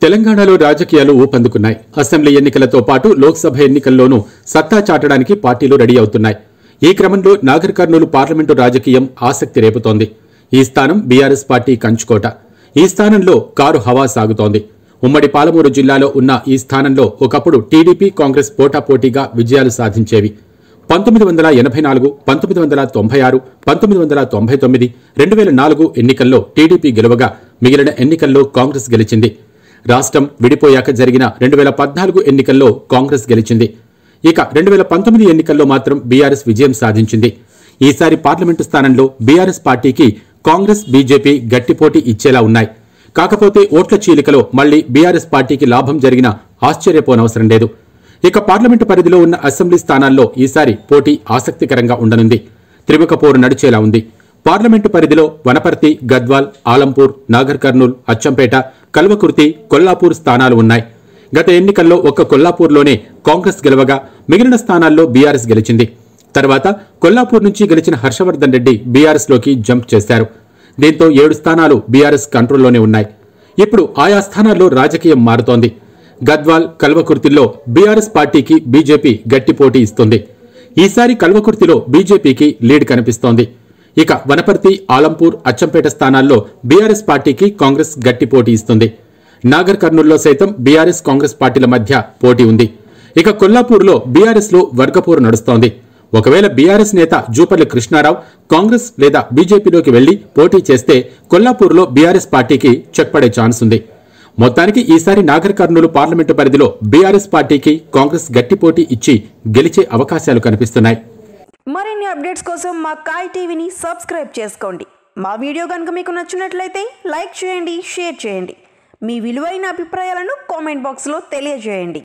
తెలంగాణలో రాజకీయాలు ఊపందుకున్నాయి అసెంబ్లీ ఎన్నికలతో పాటు లోక్సభ ఎన్నికల్లోనూ సత్తా చాటడానికి పార్టీలు రెడీ అవుతున్నాయి ఈ క్రమంలో నాగర్ కర్నూలు పార్లమెంటు రాజకీయం ఆసక్తి రేపుతోంది ఈ స్థానం బీఆర్ఎస్ పార్టీ కంచుకోట ఈ స్థానంలో కారు హవా సాగుతోంది ఉమ్మడి పాలమూరు జిల్లాలో ఉన్న ఈ స్థానంలో ఒకప్పుడు టీడీపీ కాంగ్రెస్ పోటాపోటీగా విజయాలు సాధించేవి పంతొమ్మిది వందల ఎనభై నాలుగు పంతొమ్మిది వందల తొంభై ఆరు పంతొమ్మిది వందల తొంభై తొమ్మిది రెండు వేల నాలుగు ఎన్నికల్లో టీడీపీ గెలవగా మిగిలిన ఎన్నికల్లో కాంగ్రెస్ గెలిచింది రాష్ట్రం విడిపోయాక జరిగిన రెండు వేల పద్నాలుగు ఎన్నికల్లో కాంగ్రెస్ గెలిచింది ఇక రెండు వేల పంతొమ్మిది ఎన్నికల్లో మాత్రం బీఆర్ఎస్ విజయం సాధించింది ఈసారి పార్లమెంటు స్థానంలో బీఆర్ఎస్ పార్టీకి కాంగ్రెస్ బీజేపీ గట్టిపోటీ ఇచ్చేలా ఉన్నాయి కాకపోతే ఓట్ల చీలికలో మళ్లీ బీఆర్ఎస్ పార్టీకి లాభం జరిగిన ఆశ్చర్యపోనవసరం లేదు ఇక పార్లమెంటు పరిధిలో ఉన్న అసెంబ్లీ స్థానాల్లో ఈసారి పోటీ ఆసక్తికరంగా ఉండనుంది త్రిముఖ పోరు నడిచేలా ఉంది పార్లమెంటు పరిధిలో వనపర్తి గద్వాల్ ఆలంపూర్ నాగర్ కర్నూల్ అచ్చంపేట కల్వకుర్తి కొల్లాపూర్ స్థానాలు ఉన్నాయి గత ఎన్నికల్లో ఒక్క కొల్లాపూర్లోనే కాంగ్రెస్ గెలవగా మిగిలిన స్థానాల్లో బీఆర్ఎస్ గెలిచింది తర్వాత కొల్లాపూర్ నుంచి గెలిచిన హర్షవర్ధన్ రెడ్డి బీఆర్ఎస్ లోకి జంప్ చేశారు దీంతో ఏడు స్థానాలు బీఆర్ఎస్ కంట్రోల్లోనే ఉన్నాయి ఇప్పుడు ఆయా స్థానాల్లో రాజకీయం మారుతోంది గద్వాల్ కల్వకుర్తిలో బీఆర్ఎస్ పార్టీకి బీజేపీ గట్టి పోటీ ఇస్తుంది ఈసారి కల్వకుర్తిలో బీజేపీకి లీడ్ కనిపిస్తోంది ఇక వనపర్తి ఆలంపూర్ అచ్చంపేట స్థానాల్లో బీఆర్ఎస్ పార్టీకి కాంగ్రెస్ గట్టి పోటీ ఇస్తుంది నాగర్ కర్నూల్లో సైతం బీఆర్ఎస్ కాంగ్రెస్ పార్టీల మధ్య పోటీ ఉంది ఇక కొల్లాపూర్లో బీఆర్ఎస్ లో వర్గపోరు నడుస్తోంది ఒకవేళ బీఆర్ఎస్ నేత జూపల్లి కృష్ణారావు కాంగ్రెస్ లేదా బీజేపీలోకి వెళ్లి పోటీ చేస్తే కొల్లాపూర్లో బీఆర్ఎస్ పార్టీకి చెక్ పడే ఛాన్స్ ఉంది మొత్తానికి ఈసారి నాగర్ కర్నూలు పార్లమెంటు పరిధిలో బీఆర్ఎస్ పార్టీకి కాంగ్రెస్ గట్టి పోటీ ఇచ్చి గెలిచే అవకాశాలు కనిపిస్తున్నాయి మరిన్ని అప్డేట్స్ కోసం మా కాయ్ టీవీని సబ్స్క్రైబ్ చేసుకోండి మా వీడియో కనుక మీకు నచ్చినట్లయితే లైక్ చేయండి షేర్ చేయండి మీ విలువైన అభిప్రాయాలను కామెంట్ బాక్స్లో తెలియజేయండి